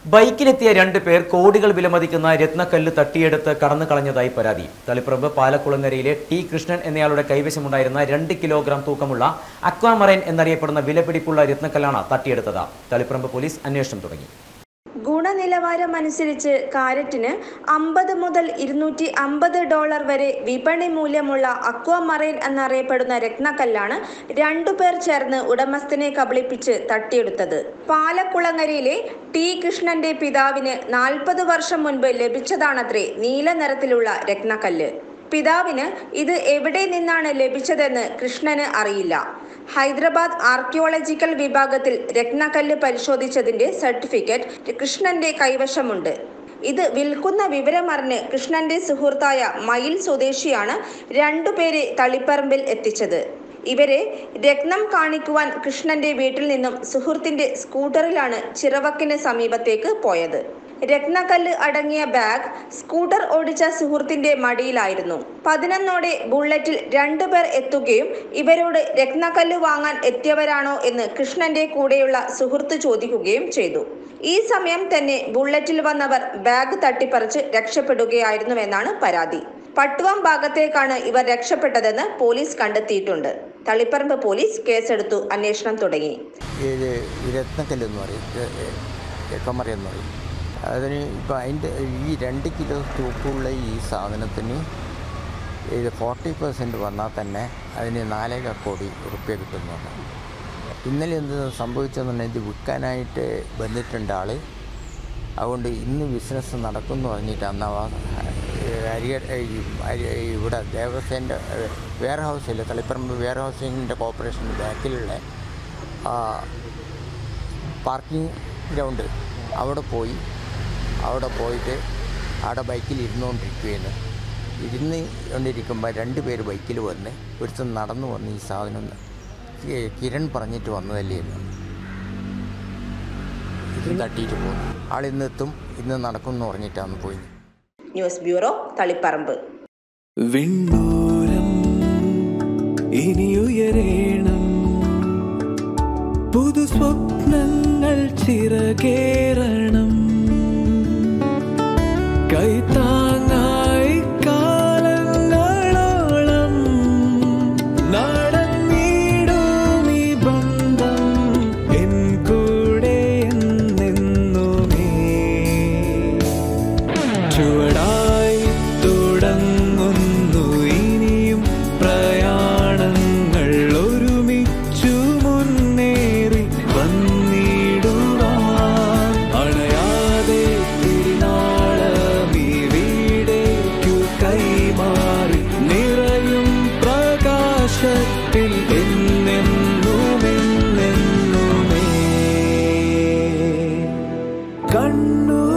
ബൈക്കിലെത്തിയ രണ്ട് പേർ കോടികൾ വിലമതിക്കുന്ന രത്നക്കല്ല് തട്ടിയെടുത്ത് കടന്നു കളഞ്ഞതായി പരാതി തളിപ്പറമ്പ് പാലക്കുളങ്ങരയിലെ ടി കൃഷ്ണൻ എന്നയാളുടെ കൈവശമുണ്ടായിരുന്ന രണ്ട് കിലോഗ്രാം തൂക്കമുള്ള അക്വാമറൈൻ എന്നറിയപ്പെടുന്ന വിലപിടിപ്പുള്ള രത്നക്കല്ലാണ് തട്ടിയെടുത്തത് തളിപ്പറമ്പ് പോലീസ് അന്വേഷണം തുടങ്ങി ഗുണനിലവാരം അനുസരിച്ച് കാരറ്റിന് അമ്പത് മുതൽ ഇരുന്നൂറ്റി അമ്പത് ഡോളർ വരെ വിപണി മൂല്യമുള്ള അക്വാമറൈൻ എന്നറിയപ്പെടുന്ന രത്നക്കല്ലാണ് രണ്ടുപേർ ചേർന്ന് ഉടമസ്ഥനെ കബളിപ്പിച്ച് തട്ടിയെടുത്തത് പാലക്കുളങ്ങരയിലെ ടി കൃഷ്ണന്റെ പിതാവിന് നാൽപ്പത് വർഷം മുൻപ് ലഭിച്ചതാണത്രേ നീല നിറത്തിലുള്ള രത്നക്കല്ല് പിതാവിന് ഇത് എവിടെ നിന്നാണ് ലഭിച്ചതെന്ന് കൃഷ്ണന് അറിയില്ല ഹൈദരാബാദ് ആർക്കിയോളജിക്കൽ വിഭാഗത്തിൽ രത്നക്കല്ല് പരിശോധിച്ചതിന്റെ സർട്ടിഫിക്കറ്റ് കൃഷ്ണന്റെ കൈവശമുണ്ട് ഇത് വിൽക്കുന്ന വിവരമറിഞ്ഞ് കൃഷ്ണന്റെ സുഹൃത്തായ മയിൽ സ്വദേശിയാണ് രണ്ടുപേരെ തളിപ്പറമ്പിൽ എത്തിച്ചത് ഇവരെ രത്നം കാണിക്കുവാൻ കൃഷ്ണന്റെ വീട്ടിൽ നിന്നും സുഹൃത്തിന്റെ സ്കൂട്ടറിലാണ് ചിറവക്കിന് സമീപത്തേക്ക് പോയത് രത്നക്കല്ല് അടങ്ങിയ ബാഗ് സ്കൂട്ടർ ഓടിച്ച സുഹൃത്തിന്റെ മടിയിലായിരുന്നു പതിനൊന്നോടെ ബുള്ളറ്റിൽ രണ്ടുപേർ എത്തുകയും ഇവരോട് രത്നക്കല്ല് വാങ്ങാൻ എത്തിയവരാണോ എന്ന് കൃഷ്ണന്റെ കൂടെയുള്ള സുഹൃത്ത് ചോദിക്കുകയും ചെയ്തു ഈ സമയം തന്നെ ബുള്ളറ്റിൽ വന്നവർ ബാഗ് തട്ടിപ്പറിച്ച് രക്ഷപ്പെടുകയായിരുന്നുവെന്നാണ് പരാതി പട്ടുവം ഭാഗത്തേക്കാണ് ഇവർ രക്ഷപ്പെട്ടതെന്ന് പോലീസ് കണ്ടെത്തിയിട്ടുണ്ട് തളിപ്പറമ്പ് പോലീസ് കേസെടുത്തു അന്വേഷണം തുടങ്ങി ഇത് രത്നക്കല്ലെന്ന് പറയും കമറി എന്ന് പറയും അതിന് ഇപ്പം അതിൻ്റെ ഈ രണ്ട് കിലോ തൂക്കമുള്ള ഈ സാധനത്തിന് ഇത് ഫോർട്ടി പെർസെൻറ്റ് വന്നാൽ തന്നെ അതിന് നാലേക കോടി റുപ്യ കിട്ടുന്നുണ്ട് ഇന്നലെ എന്ത് സംഭവിച്ചെന്നുണ്ടെങ്കിൽ ഇത് വിൽക്കാനായിട്ട് വന്നിട്ടുണ്ട് ആൾ അതുകൊണ്ട് ഇന്ന് ബിസിനസ് നടക്കുമെന്ന് പറഞ്ഞിട്ട് അന്ന് ആ അരിയ ഈ അരി- ഇവിടെ ദേവസ്വൻ്റെ വെയർ ഹൗസിൽ തളിപ്പറമ്പ് വെയർ ഹൗസിൻ്റെ കോർപ്പറേഷൻ്റെ ബാക്കിലുള്ള പാർക്കിംഗ് ഗ്രൗണ്ട് അവിടെ പോയി അവിടെ പോയിട്ട് അവിടെ ബൈക്കിൽ ഇരുന്നുകൊണ്ടിരിക്കുകയാണ് ഇരുന്ന് കൊണ്ടിരിക്കുമ്പോൾ രണ്ട് പേര് ബൈക്കിൽ വന്ന് ഒരുത്തൻ നടന്നു വന്ന് ഈ സാധനം കി- കിരൺ പറഞ്ഞിട്ട് വന്നതല്ലേ എന്ന് ഇത് തട്ടിയിട്ട് പോകുന്നു ആൾ ഇന്ന് എത്തും ഇന്ന് നടക്കും എന്ന് പറഞ്ഞിട്ടാണ് പോയി ന്യൂസ് ബ്യൂറോ തളിപ്പറമ്പ് വിണ്ണൂരം ഇനിയുയരേണം പുതു സ്വപ്നങ്ങൾ ചിറകേറണം കൈത്താങ്ങായി കാലങ്ങളോളം നടന്നിടും ഈ ബന്ധം എൻ കൂടെ എന്നെന്നുമേ ചുവടായി തുടങ്ങുന്നു ഇനിയും പ്രയാണങ്ങൾ ഒരുമിച്ചു മുന്നേറി വന്നിടുവാൻ അണയാതെ തിരുനാളമീ വീടേക്കു കൈമാറി നിറയും പ്രകാശത്തിൽ എന്നെന്നുമെന്നെന്നുമേ കണ്ണു